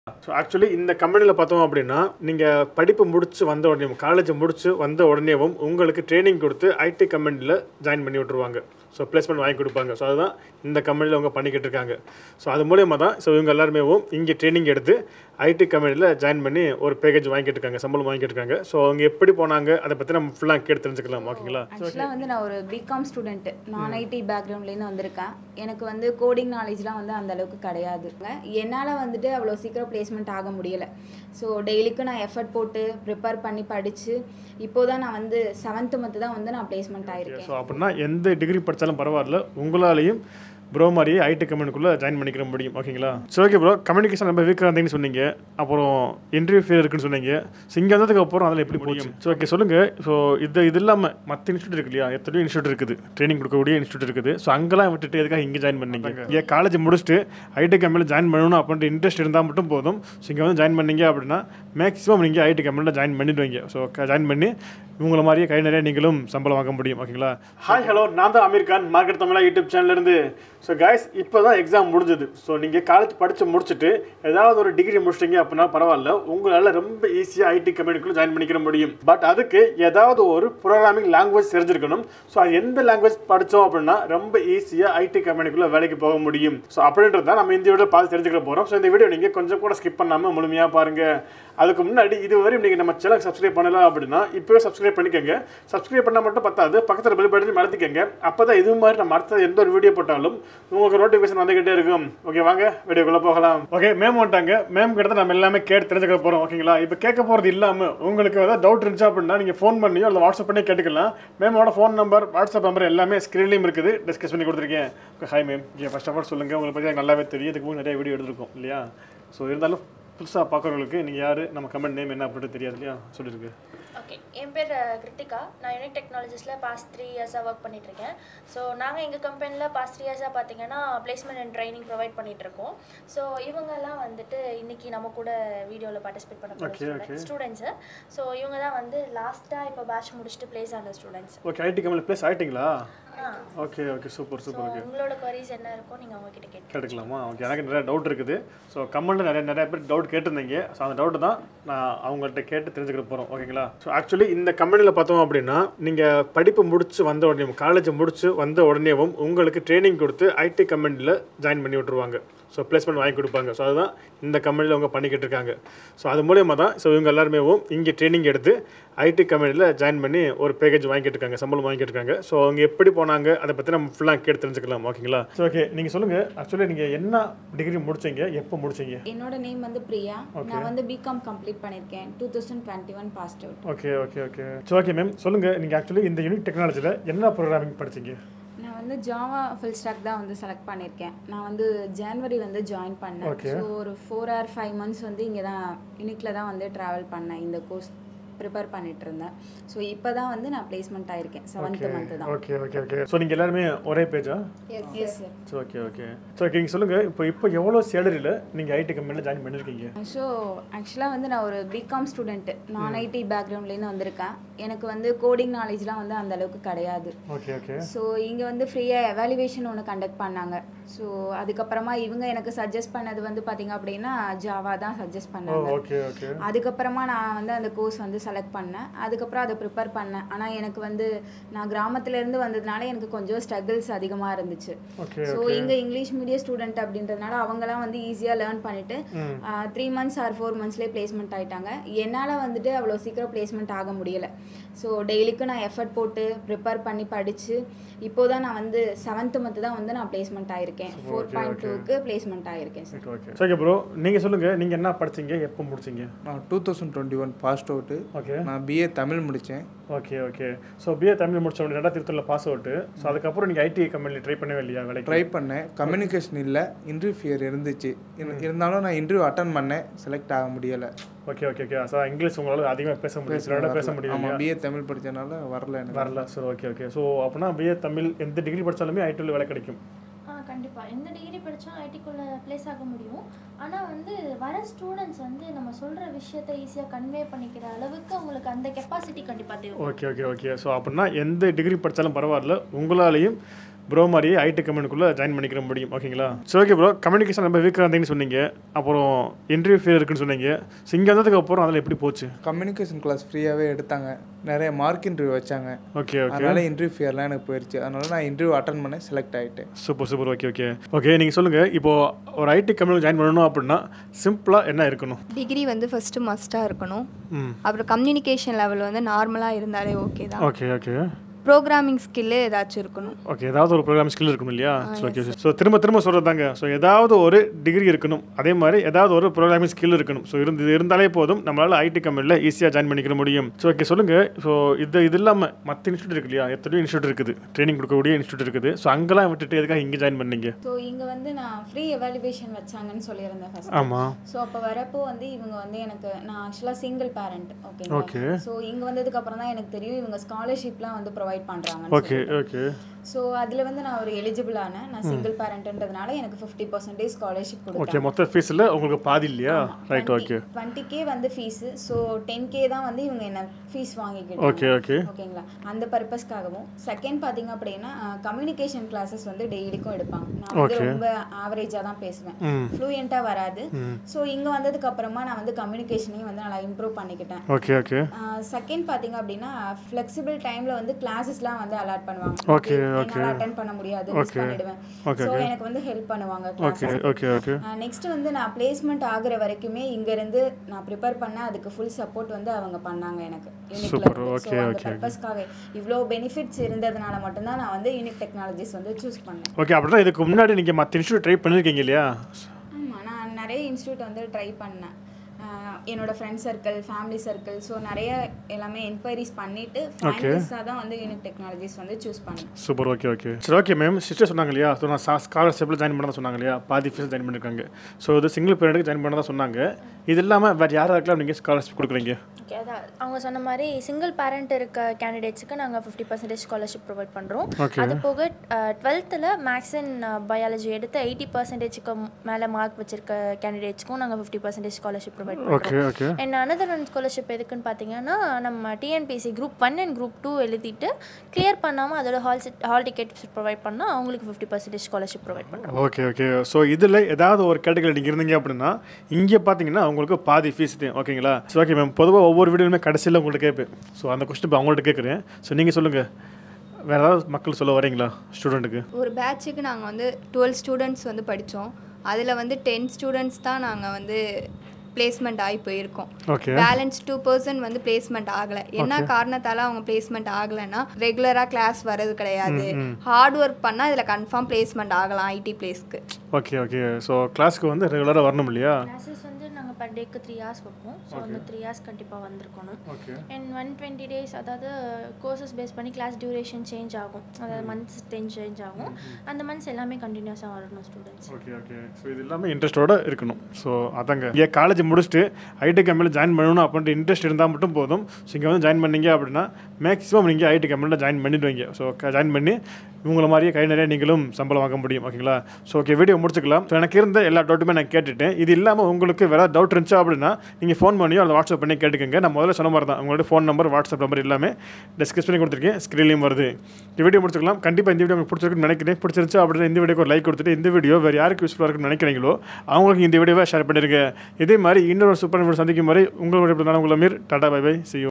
So actually இந்த கம்பெனியில் பார்த்தோம் அப்படின்னா நீங்கள் படிப்பு முடிச்சு வந்த உடனே காலேஜ் முடிச்சு வந்த உடனேவும் உங்களுக்கு ட்ரைனிங் கொடுத்து ஐடி கம்பெனியில் ஜாயின் பண்ணி விட்ருவாங்க ஸோ பிளேஸ்மெண்ட் வாங்கி கொடுப்பாங்க ஸோ அதுதான் இந்த கம்பெனியில் அவங்க பண்ணிக்கிட்டு இருக்காங்க ஸோ அது மூலியமாக தான் ஸோ இவங்க எல்லாருமே இங்கே ட்ரைனிங் எடுத்து ஐடி கம்பெனியில் ஜாயின் பண்ணி ஒரு பேக்கேஜ் வாங்கிட்டு இருக்காங்க சம்பளம் வாங்கிட்டு இருக்காங்க ஸோ அவங்க எப்படி போனாங்க அதை பற்றி நம்ம ஃபுல்லாக கேட்டு தெரிஞ்சுக்கலாம் ஓகேங்களா ஆக்சுவலாக வந்து நான் ஒரு பிகாம் ஸ்டூடெண்ட் நான் ஐடி பேக்ரவுண்ட்லேருந்து வந்திருக்கேன் எனக்கு வந்து கோடிங் நாலேஜ்லாம் வந்து அந்த அளவுக்கு கிடையாது என்னால் வந்துட்டு அவ்வளோ சீக்கிரம் பிளேஸ்மெண்ட் ஆக முடியலை ஸோ டெய்லிக்கும் நான் எஃபர்ட் போட்டு ப்ரிப்பேர் பண்ணி படித்து இப்போ தான் நான் வந்து செவன்த்து மந்த்து தான் வந்து நான் பிளேஸ்மெண்ட் ஆயிருக்கேன் ஸோ அப்படின்னா எந்த டிகிரி படித்தாலும் பரவாயில்ல உங்களாலையும் ப்ரோ மாதிரியே ஐடி கம்பெனிக்குள்ளே ஜாயின் பண்ணிக்கிற முடியும் ஓகேங்களா சரி ஓகே ப்ரோ கம்யூனிகேஷன் ரொம்ப வீக்காக இருந்தீங்கன்னு சொன்னீங்க அப்புறம் இன்டர்வியூ ஃபேர் இருக்குன்னு சொன்னீங்க ஸோ இங்கே வந்ததுக்கு அப்புறம் அதில் எப்படி முடியும் ஸோ ஓகே சொல்லுங்கள் ஸோ இது இது இல்லாமல் மற்ற இன்ஸ்டியூட் இருக்கு இல்லையா எத்தனையோ இன்ஸ்டியூட் இருக்குது ட்ரைனிங் கொடுக்கக்கூடிய இன்ஸ்டியூட் இருக்குது ஸோ அங்கெல்லாம் விட்டுட்டு எதுக்காக இங்கே ஜாயின் பண்ணீங்க ஏன் காலேஜ் முடிச்சுட்டு ஐடி கம்பெனியில் ஜாயின் பண்ணணும் அப்படின்ட்டு இன்ட்ரெஸ்ட் இருந்தால் மட்டும் போதும் ஸோ இங்கே வந்து ஜாயின் பண்ணீங்க அப்படின்னா மேக்ஸிமம் நீங்கள் ஐடி கம்பெனியில் ஜாயின் பண்ணிடுவீங்க ஸோ ஜாயின் பண்ணி இவங்கள மாதிரியே கை நிறைய நீங்களும் சம்பளம் வாங்க முடியும் ஓகேங்களா ஹாய் ஹலோ நான் தான் அமீர் கான் மார்க்கெட் தமிழா யூடியூப் சேனல்லேருந்து ஸோ காய்ஸ் இப்போ தான் எக்ஸாம் முடிஞ்சது ஸோ நீங்கள் காலேஜ் படித்து முடிச்சுட்டு ஏதாவது ஒரு டிகிரி முடிச்சிட்டீங்க அப்படின்னா பரவாயில்ல உங்களால் ரொம்ப ஈஸியாக ஐடி கம்பெனிக்குள்ளே ஜாயின் பண்ணிக்கிற முடியும் பட் அதுக்கு ஏதாவது ஒரு ப்ரோக்ராமிங் லாங்குவேஜ் தெரிஞ்சிருக்கணும் ஸோ அது எந்த லாங்குவேஜ் படித்தோம் அப்படின்னா ரொம்ப ஈஸியாக ஐடி கம்பெனிக்குள்ளே வேலைக்கு போக முடியும் ஸோ அப்படின்றது தான் நம்ம இந்த வீடியோ பார்த்து தெரிஞ்சுக்க போகிறோம் ஸோ இந்த வீடியோ நீங்கள் கொஞ்சம் கூட ஸ்கிப் பண்ணாமல் முழுமையாக பாருங்கள் அதுக்கு முன்னாடி இதுவரை நீங்கள் நம்ம சேனல் சப்ஸ்கிரைப் பண்ணலாம் அப்படின்னா இப்போவே சப்ஸ்கிரைப் பண்ணிக்கோங்க சப்ஸ்கிரைப் பண்ணால் மட்டும் பத்தாது பக்கத்தில் பெல் பட்டன் மறந்துக்கங்க அப்போ தான் இது மாதிரி நம்ம அடுத்த எந்த ஒரு வீடியோ போட்டாலும் உங்களுக்கு நோட்டிஃபிகேஷன் வந்துகிட்டே இருக்கும் ஓகே வாங்க வீடியோக்குள்ளே போகலாம் ஓகே மேம் வந்துட்டாங்க மேம் கிட்ட நம்ம எல்லாமே கேட்டு தெரிஞ்சுக்க போகிறோம் ஓகேங்களா இப்போ கேட்க போகிறது இல்லாமல் உங்களுக்கு ஏதாவது டவுட் இருந்துச்சு அப்படின்னா நீங்கள் ஃபோன் பண்ணியோ இல்லை வாட்ஸ்அப் பண்ணி கேட்டுக்கலாம் மேமோட ஃபோன் நம்பர் வாட்ஸ்அப் நம்பர் எல்லாமே ஸ்க்ரீன்லேயும் இருக்குது டிஸ்கஸ் பண்ணி கொடுத்துருக்கேன் hi ma'am first of all சொல்லுங்கள் உங்களுக்கு பற்றி எனக்கு நல்லாவே தெரியும் இதுக்கு முன்னாடி நிறைய வீடியோ எடுத்திருக்கோம் இல்லையா ஸோ இருந்தாலும் புதுசாக பார்க்குறவங்களுக்கு நீங்கள் யார் நம்ம கமெண்ட் நேம் என்ன அப்படின்ட்டு தெரியாது இல்லையா சொல்லியிருக்கு ஓகே என் பேர் அஹ், கிருத்திகா நான் யூனிக் டெக்னாலஜிஸில் பாஸ்ட் த்ரீ இயர்ஸாக ஒர்க் பண்ணிகிட்ருக்கேன் ஸோ நாங்கள் எங்கள் கம்பெனியில் பாஸ்ட் த்ரீ இயர்ஸாக பார்த்தீங்கன்னா பிளேஸ்மெண்ட் அண்ட் ட்ரைனிங் ப்ரொவைட் பண்ணிகிட்ருக்கோம் ஸோ இவங்கெல்லாம் வந்துட்டு இன்னைக்கு நம்ம கூட வீடியோவில் பார்ட்டிசிபேட் பண்ண Okay, okay. போகிற ஸ்டூடெண்ட்ஸு ஸோ இவங்க தான் வந்து லாஸ்ட்டாக இப்போ பேட்ச் முடிச்சுட்டு ப்ளேஸ் ஆன students okay IT company place ஆகிட்டிங்களா ஆ okay okay super so super okay உங்களோட குவரிஸ் என்ன இருக்கோ நீங்கள் அவங்ககிட்ட கேட்டு கேட்டுக்கலாமா ஓகே எனக்கு நிறைய டவுட் இருக்குது ஸோ கமெண்ட்டில் நிறைய நிறைய பேர் டவுட் கேட்டிருந்தீங்க ஸோ அந்த டவுட்டு தான் நான் அவங்கள்ட்ட கேட்டு தெரிஞ்சுக்கிட்டு போகிறோம் ஓகேங்களா ஸோ ஆக்சுவலி இந்த கம்பெனியில் பார்த்தோம் அப்படின்னா நீங்கள் படிப்பு முடிச்சு வந்த உடனே காலேஜ் முடிச்சு வந்த உடனேவும் உங்களுக்கு ட்ரைனிங் கொடுத்து ஐடி கம்பெனியில் ஜாயின் பண்ணி விட்ருவாங்க ஸோ பிளேஸ்மெண்ட் வாங்கி கொடுப்பாங்க ஸோ அதுதான் இந்த கம்பெனியில் அவங்க பண்ணிக்கிட்டு இருக்காங்க ஸோ அது மூலியமாக தான் ஸோ இவங்க எல்லாருமே இங்கே ட்ரைனிங் எடுத்து ஐடி கம்பெனியில் ஜாயின் பண்ணி ஒரு பேக்கேஜ் வாங்கிட்டு இருக்காங்க சம்பளம் வாங்கிட்டு இருக்காங்க ஸோ அவங்க எப்படி போனாங்க அதை பற்றி நம்ம ஃபுல்லாக கேட்டு தெரிஞ்சுக்கலாம் ஓகேங்களா ஸோ ஓகே நீங்கள் சொல்லுங்கள் ஆக்சுவலி நீங்கள் என்ன டிகிரி முடிச்சீங்க எப்போ முடிச்சீங்க என்னோட நேம் வந்து பிரியா நான் வந்து பிகாம் கம்ப்ளீட் பண்ணியிருக்கேன் two thousand twenty one passed out okay okay okay so okay ma'am சொல்லுங்கள் நீங்கள் ஆக்சுவலி இந்த யூனிக் டெக்னாலஜியில் என்ன ப்ரோக்ராமிங் படிச்சீங்க நான் வந்து ஜாவா ஃபுல் ஸ்டாக் தான் வந்து செலக்ட் பண்ணியிருக்கேன் நான் வந்து ஜனவரி வந்து ஜாயின் பண்ணேன் Okay. ஸோ ஒரு ஃபோர் ஆர் ஃபைவ் மந்த்ஸ் வந்து இங்கே தான் யூனிக்கில் தான் வந்து ட்ராவல் பண்ணேன் இந்த கோர்ஸ் ப்ரிப்பேர் பண்ணிட்டு இருந்தேன் ஸோ இப்போ தான் வந்து நான் பிளேஸ்மெண்ட் ஆயிருக்கேன் செவன்த் மந்த் தான் ஓகே ஓகே ஓகே ஸோ நீங்கள் எல்லாருமே ஒரே பேஜா yes sir so okay okay so okay நீங்கள் சொல்லுங்கள் இப்போ இப்போ எவ்வளோ சேலரியில் நீங்கள் ஐடி கம்பெனியில் ஜாயின் பண்ணியிருக்கீங்க ஸோ ஆக்சுவலாக வந்து நான் ஒரு பிகாம் ஸ்டூடெண்ட் நான் ஐடி பேக்ரவுண்ட்லேருந்து வந்திருக்கேன் எனக்கு வந்து கோடிங் நாலேஜ்லாம் வந்து அந்த அளவுக்கு கிடையாது ஓகே ஓகே ஸோ இங்கே வந்து ஃப்ரீயாக எவாலுவேஷன் ஒன்று கண்டக்ட் பண்ணாங்க ஸோ அதுக்கப்புறமா இவங்க எனக்கு சஜஸ்ட் பண்ணது வந்து பார்த்தீங்க அப்படின்னா ஜாவா தான் சஜஸ்ட் ஓ பண்ணாங்க ஓகே ஓகே அதுக்கப்புறமா நான் வந்து அந்த கோர்ஸ் வந்து செலக்ட் பண்ணேன் அதுக்கப்புறம் அதை ப்ரிப்பேர் பண்ணேன் ஆனால் எனக்கு வந்து நான் கிராமத்துலேருந்து வந்ததுனால எனக்கு கொஞ்சம் ஸ்ட்ரகிள்ஸ் அதிகமாக இருந்துச்சு ஓகே ஸோ இங்கே இங்கிலீஷ் மீடியம் ஸ்டூடெண்ட் அப்படின்றதுனால அவங்கலாம் வந்து ஈஸியாக லேர்ன் பண்ணிட்டு ம் த்ரீ மந்த்ஸ் ஆர் ஃபோர் மந்த்ஸ்லேயே பிளேஸ்மெண்ட் ஆயிட்டாங்க என்னால் வந்துட்டு அவ்வளோ சீக்கிரம் பிளேஸ்மெண்ட் ஆக முடியலை ஸோ டெய்லிக்கும் நான் எஃபர்ட் போட்டு ப்ரிப்பேர் பண்ணி படித்து இப்போ தான் நான் வந்து செவன்த் மந்த் தான் வந்து நான் பிளேஸ்மெண்ட் ஆயிருக்கேன் ஃபோர் பாயிண்ட் டூக்கு பிளேஸ்மெண்ட் ஆயிருக்கேன் சார் ஓகே ஓகே ப்ரோ நீங்கள் சொல்லுங்கள் நீங்கள் என்ன படிச்சீங்க எப்போ முடிச்சீங்க நான் two thousand twenty one passed out okay நான் பிஏ தமிழ் முடித்தேன் okay okay so BA Tamil முடிச்ச உடனே ரெண்டாயிரத்தி இருபத்தில் பாஸ் அவுட்டு ஸோ அதுக்கப்புறம் நீங்கள் ஐடி கம்பெனியில் ட்ரை பண்ணவே இல்லையா வேலைக்கு ட்ரை பண்ணேன் கம்யூனிகேஷன் இல்லை இன்டர்வியூ ஃபியர் இருந்துச்சு இரு- இருந்தாலும் நான் இன்டர்வியூ அட்டன் பண்ணேன் செலக்ட் ஆக முடியலை okay okay okay so English உங்களால் அதிகமாக பேச முடியும் சில பேச முடியும் ஆமாம் பிஏ தமிழ் படித்தனால வரல எனக்கு வரல சரி ஓகே ஓகே ஸோ அப்படின்னா பிஏ தமிழ் எந்த டிகிரி படித்தாலுமே ஐடியில் வேலை கிடைக்கும் ஆ கண்டிப்பாக எந்த டிகிரி படித்தா ஐடிக்குள்ளே ப்ளேஸ் ஆக முடியும் ஆனால் வந்து வர ஸ்டூடெண்ட்ஸ் வந்து நம்ம சொல்கிற விஷயத்தை ஈஸியாக கன்வே பண்ணிக்கிற அளவுக்கு அவங்களுக்கு அந்த கெப்பாசிட்டி கண்டிப்பாக தேவை ஓகே ஓகே ஓகே ஸோ அப்படின்னா எந்த டிகிரி படித்தாலும் பரவாயில்ல உங்களாலையும் ப்ரோ மாதிரியே ஐடி கம்பெனிக்குள்ளே ஜாயின் பண்ணிக்கிற முடியும் ஓகேங்களா சரி ஓகே ப்ரோ கம்யூனிகேஷன் ரொம்ப வீக்காக இருந்தீங்கன்னு சொன்னீங்க அப்புறம் இன்டர்வியூ ஃபீல் இருக்குன்னு சொன்னீங்க ஸோ இங்கே வந்ததுக்கு அப்புறம் அதில் எப்படி போச்சு கம்யூனிகேஷன் கிளாஸ் ஃப்ரீயாகவே எடுத்தாங்க நிறைய மார்க் இன்டர்வியூ வச்சாங்க ஓகே ஓகே அதனால இன்டர்வியூ ஃபியர்லாம் எனக்கு போயிடுச்சு அதனால நான் இன்டர்வியூ அட்டன் பண்ண செலக்ட் ஆகிட்டேன் super super okay okay okay நீங்கள் சொல்லுங்கள் இப்போது ஒரு ஐடி கம்பெனியில் ஜாயின் பண்ணணும் அப்படின்னா சிம்பிளாக என்ன இருக்கணும் டிகிரி வந்து ஃபஸ்ட்டு மஸ்ட்டாக இருக்கணும் ம் அப்புறம் கம்யூனிகேஷன் லெவல் வந்து நார்மலாக இருந்தாலே ஓகே தான் ஓகே ஓகே ப்ரோக்ராமிங் ஸ்கில்லு ஏதாச்சும் இருக்கணும் ஓகே ஏதாவது ஒரு ப்ரோக்ராம் ஸ்கில் இருக்கணும் இல்லையா ஓகே ஸோ திரும்ப திரும்ப சொல்கிறதாங்க ஸோ ஏதாவது ஒரு டிகிரி இருக்கணும் அதே மாதிரி ஏதாவது ஒரு ப்ரோக்ராமிங் ஸ்கில் இருக்கணும் ஸோ இருந்து இது இருந்தாலே போதும் நம்மளால் ஐடி கம்பெனியில் ஈஸியாக ஜாயின் பண்ணிக்கிற முடியும் ஸோ ஓகே சொல்லுங்கள் ஸோ இது இது இல்லாமல் மற்ற இன்ஸ்டியூட் இருக்கு இல்லையா எத்தனையோ இன்ஸ்டியூட் இருக்குது ட்ரைனிங் கொடுக்கக்கூடிய இன்ஸ்டியூட் இருக்குது ஸோ அங்கெல்லாம் விட்டுட்டு எதுக்காக இங்கே ஜாயின் பண்ணீங்க ஸோ இங்கே வந்து நான் ஃப்ரீ எவாலுவேஷன் வச்சாங்கன்னு சொல்லியிருந்தேன் ஃபர்ஸ்ட் ஆமாம் ஸோ அப்போ வரப்போ வந்து இவங்க வந்து எனக்கு நான் ஆக்சுவலாக single parent Okay. Okay so இங்கே வந்ததுக்கு அப்புறம் தான் எனக்கு தெரியும் இவங்க ஸ்காலர்ஷிப்லாம் வந்து ப்ரொவைட் பண்ணுறாங்க ஓகே ஓகே ஸோ அதில் வந்து நான் ஒரு எலிஜிபிள் ஆனேன் நான் சிங்கிள் பேரண்ட்ன்றதுனால எனக்கு ஃபிஃப்டி பர்சன்டேஜ் ஸ்காலர்ஷிப் ஓகே கொடுத்தாங்க மொத்த ஃபீஸில் உங்களுக்கு பாதி இல்லையா ரைட் ஓகே டுவெண்ட்டி கே வந்து ஃபீஸு ஸோ டென் கே தான் வந்து இவங்க என்ன ஃபீஸ் ஓகே வாங்கிக்கிட்டாங்க ஓகே ஓகேங்களா அந்த பர்பஸ்க்காகவும் செகண்ட் பார்த்தீங்க அப்படின்னா கம்யூனிகேஷன் கிளாஸஸ் வந்து டெய்லிக்கும் எடுப்பாங்க நான் வந்து Okay. ரொம்ப ஆவரேஜாக தான் பேசுவேன் ம் ஃப்ளூயண்ட்டாக வராது ஸோ இங்கே வந்ததுக்கு அப்புறமா நான் வந்து கம்யூனிகேஷனையும் வந்து நல்லா இம்ப்ரூவ் பண்ணிக்கிட்டேன் ஓகே ஓகே செகண்ட் பார்த்தீங்க அப்படின்னா ஃப்ளெக்சிபிள் டைமில் வந்து கிளாஸஸ்லாம் வந்து அலாட் பண்ணுவாங்க Okay, okay. என்னால் அட்டன் பண்ண முடியாது மிஸ் Okay. பண்ணிடுவேன் Okay, ஸோ okay. எனக்கு வந்து ஹெல்ப் பண்ணுவாங்க okay classes. Okay okay next வந்து நான் பிளேஸ்மெண்ட் ஆகுற வரைக்குமே இங்கேருந்து நான் ப்ரிப்பேர் பண்ண அதுக்கு ஃபுல் சப்போர்ட் வந்து அவங்க பண்ணாங்க எனக்கு யூனிக்ல Super, இருந்து ஸோ okay, அந்த okay. பர்பஸ்க்காக இவ்வளோ பெனிஃபிட்ஸ் இருந்ததுனால மட்டும்தான் நான் வந்து யூனிக் டெக்னாலஜிஸ் வந்து சூஸ் பண்ணேன் ஓகே அப்படின்னா இதுக்கு முன்னாடி நீங்கள் மற்ற இன்ஸ்டியூட் ட்ரை பண்ணியிருக்கீங்க இல்லையா ஆமாம் நான் நிறைய இன்ஸ்டியூட் வந்து ட்ரை பண்ணேன் ஆஹ் என்னோட friend circle family circle so நிறைய எல்லாமே என்கொயரிஸ் பண்ணிட்டு ஃபைனலிஸ்டாக தான் வந்து யூனிக் டெக்னாலஜிஸ் வந்து சூஸ் பண்ணேன் சூப்பர் ஓகே ஓகே சரி ஓகே மேம் சிஸ்டர் சொன்னாங்க இல்லையா ஸோ நான் ஸ்காலர்ஷிப்பில் ஜாயின் பண்ணதான் சொன்னாங்க இல்லையா பாதி ஃபீஸ் ஜாயின் பண்ணியிருக்காங்க ஸோ இது சிங்கிள் பேரண்ட்டுக்கு ஜாயின் பண்ணதான் சொன்னாங்க இது இல்லாமல் வேறு யாராருக்கெல்லாம் நீங்கள் ஸ்காலர்ஷிப் கொடுக்குறீங்க ஓகே அதான் அவங்க சொன்ன மாதிரி சிங்கிள் பேரண்ட் இருக்க கேண்டிடேட்ஸுக்கு நாங்கள் ஃபிஃப்டி பர்சன்டேஜ் ஸ்காலர்ஷிப் ப்ரொவைட் பண்ணுறோம் Okay. அது போக டுவெல்த்தில் மேக்ஸ் அண்ட் பயாலஜி எடுத்து எயிட்டி பர்சன்டேஜுக்கு மேலே மார்க் வச்சிருக்க கேண்டிடேட்ஸ்க்கும் நாங்கள் fifty percentage scholarship provide okay பண்ணுறோம் okay and another one scholarship எதுக்குன்னு பார்த்தீங்கன்னா நம்ம TNPSC group one and group two எழுதிட்டு கிளியர் பண்ணாமல் அதோட ஹால் ஹால் டிக்கெட் ப்ரொவைட் பண்ணால் அவங்களுக்கு ஃபிஃப்டி பர்சன்டேஜ் ஸ்காலர்ஷிப் ப்ரொவைட் பண்ணுறோம் ஓகே ஓகே ஸோ இதில் ஏதாவது ஒரு கேட்டகரி நீங்கள் இருந்தீங்க அப்படின்னா இங்கே பார்த்தீங்கன்னா உங்களுக்கு பாதி ஃபீஸ் தான் ஓகேங்களா ஸோ ஓகே மேம் பொதுவாக ஒவ்வொரு வீடியோலுமே கடைசியில் உங்கள்கிட்ட கேட்பேன் ஸோ அந்த கொஸ்டின் இப்போ அவங்கள்ட்ட கேட்குறேன் ஸோ நீங்கள் சொல்லுங்கள் வேறு ஏதாவது மக்கள் சொல்ல வரீங்களா ஸ்டூடெண்ட்டுக்கு ஒரு பேட்சுக்கு நாங்கள் வந்து டுவெல் ஸ்டூடெண்ட்ஸ் வந்து படித்தோம் அதில் வந்து டென் ஸ்டூடெண்ட்ஸ் தான் நாங்கள் வந்து பிளேஸ்மெண்ட் ஆகி போயிருக்கோம் ஓகே பேலன்ஸ் டூ பர்சன்ட் வந்து பிளேஸ்மெண்ட் ஆகலை என்ன காரணத்தால அவங்க பிளேஸ்மெண்ட் ஆகலைன்னா ரெகுலராக கிளாஸ் வர்றது கிடையாது ஹார்ட் ஒர்க் பண்ணால் இதில் கன்ஃபார்ம் பிளேஸ்மெண்ட் ஆகலாம் ஐடி பிளேஸ்க்கு ஓகே ஓகே ஸோ கிளாஸ்க்கு வந்து ரெகுலராக வரணும் இல்லையா கிளாஸஸ் வந்து நாங்கள் பர் டேக்கு த்ரீ ஹார்ஸ் வைப்போம் ஸோ அந்த த்ரீ ஹார்ஸ் கண்டிப்பாக வந்திருக்கணும் okay and one twenty days அதாவது கோர்சஸ் பேஸ் பண்ணி கிளாஸ் டியூரேஷன் சேஞ்ச் ஆகும் அதாவது மந்த்ஸ் டென் சேஞ்ச் ஆகும் அந்த மந்த்ஸ் எல்லாமே கண்டினியூஸாக வரணும் ஸ்டூடெண்ட்ஸ் ஓகே ஓகே ஸோ இது எல்லாமே இன்ட்ரெஸ்ட்டோட இருக்கணும் ஸோ அதாங்க இங்கே காலேஜ் முடிச்சுட்டு ஐடி கம்பெனியில் ஜாயின் பண்ணணும் அப்படின்ட்டு இன்ட்ரெஸ்ட் இருந்தால் மட்டும் போதும் ஸோ இங்கே வந்து ஜாயின் பண்ணீங்க அப்படின்னா மேக்ஸிமம் நீங்கள் ஐடி கம்பெனியில் ஜாயின் பண்ணிடுவீங்க ஸோ ஜாயின் பண்ணி இவங்கள மாதிரியே கை நிறைய நீங்களும் சம்பளம் வாங்க முடியும் ஓகேங்களா ஸோ ஓகே வீடியோ முடிச்சுக்கலாம் ஸோ எனக்கு இருந்த எல்லா டவுட்டுமே நான் கேட்டுட்டேன் இது இல்லாமல் உங்களுக்கு வேறு டவுட் இருந்துச்சா அப்படின்னா நீங்கள் ஃபோன் பண்ணியோ அல்லது வாட்ஸ்அப் பண்ணி கேட்டுக்கோங்க நான் முதல்ல சொன்ன மாதிரி தான் உங்களோட ஃபோன் நம்பர் வாட்ஸ்அப் நம்பர் எல்லாமே டிஸ்கஸ் பண்ணி கொடுத்துருக்கேன் ஸ்க்ரீன்லேயும் வருது இந்த வீடியோ முடிச்சுக்கலாம் கண்டிப்பாக இந்த வீடியோ உங்களுக்கு பிடிச்சிருக்குன்னு நினைக்கிறேன் பிடிச்சிருந்துச்சு அப்படின்னா இந்த வீடியோக்கு ஒரு லைக் கொடுத்துட்டு இந்த வீடியோ வேறு யாருக்கு யூஸ்ஃபுல்லாக இருக்குன்னு நினைக்கிறீங்களோ அவங்களுக்கு இந்த வீடியோவை ஷேர் பண்ணிருங்க இதே மாதிரி இன்னொரு சூப்பர் வீடியோ சந்திக்கும் வரை உங்களோட உங்களை மீர் டாடா பை பை சி